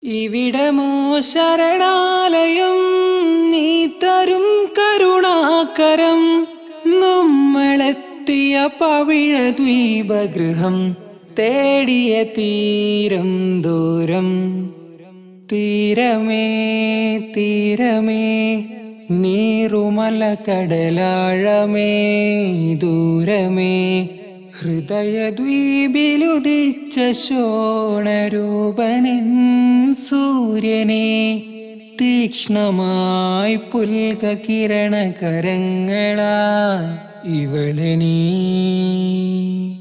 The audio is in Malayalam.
ഇവിടമോ ശരണാലയം നീ തരും കരുണാകരം നമ്മളെത്തിയ പവിഴ ദ്വീപഗൃഹം തേടിയ തീരം ദൂരം തീരമേ തീരമേ നീറുമല കടലാഴമേ ദൂരമേ ഹൃദയദ്വീപിലുദിച്ച ശോണരൂപനൻ സൂര്യനെ തീക്ഷ്ണമായി പുൽക കിരണകരങ്ങളാ ഇവളെ നീ